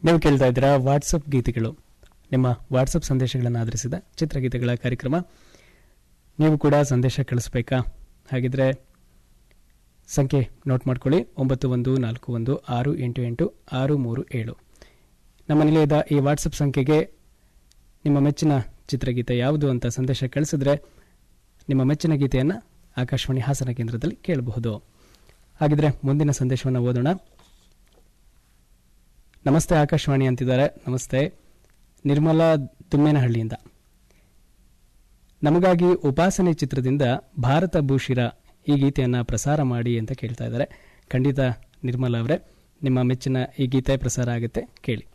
ನೀವು ಕೇಳ್ತಾ ಇದ್ದೀರಾ ವಾಟ್ಸಪ್ ಗೀತೆಗಳು ನಿಮ್ಮ ವಾಟ್ಸಪ್ ಸಂದೇಶಗಳನ್ನು ಆಧರಿಸಿದ ಚಿತ್ರಗೀತೆಗಳ ಕಾರ್ಯಕ್ರಮ ನೀವು ಕೂಡ ಸಂದೇಶ ಕಳಿಸ್ಬೇಕಾ ಹಾಗಿದ್ರೆ ಸಂಖ್ಯೆ ನೋಟ್ ಮಾಡ್ಕೊಳ್ಳಿ ಒಂಬತ್ತು ಒಂದು ನಾಲ್ಕು ಒಂದು ಆರು ಎಂಟು ಎಂಟು ಆರು ಮೂರು ಏಳು ನಮ್ಮ ನಿಲಯದ ಈ ವಾಟ್ಸಪ್ ಸಂಖ್ಯೆಗೆ ನಿಮ್ಮ ಮೆಚ್ಚಿನ ಚಿತ್ರಗೀತೆ ಯಾವುದು ಅಂತ ಸಂದೇಶ ಕಳಿಸಿದ್ರೆ ನಿಮ್ಮ ಮೆಚ್ಚಿನ ಗೀತೆಯನ್ನು ಆಕಾಶವಾಣಿ ಹಾಸನ ಕೇಂದ್ರದಲ್ಲಿ ಕೇಳಬಹುದು ಹಾಗಿದ್ರೆ ಮುಂದಿನ ಸಂದೇಶವನ್ನು ಓದೋಣ ನಮಸ್ತೆ ಆಕಾಶವಾಣಿ ಅಂತಿದ್ದಾರೆ ನಮಸ್ತೆ ನಿರ್ಮಲಾ ದುಮ್ಮೇನಹಳ್ಳಿಯಿಂದ ನಮಗಾಗಿ ಉಪಾಸನೆ ಚಿತ್ರದಿಂದ ಭಾರತ ಭೂಷಿರ ಈ ಗೀತೆಯನ್ನು ಪ್ರಸಾರ ಮಾಡಿ ಅಂತ ಕೇಳ್ತಾ ಇದ್ದಾರೆ ಖಂಡಿತ ನಿರ್ಮಲಾ ಅವರೇ ನಿಮ್ಮ ಮೆಚ್ಚಿನ ಈ ಗೀತೆ ಪ್ರಸಾರ ಆಗುತ್ತೆ ಕೇಳಿ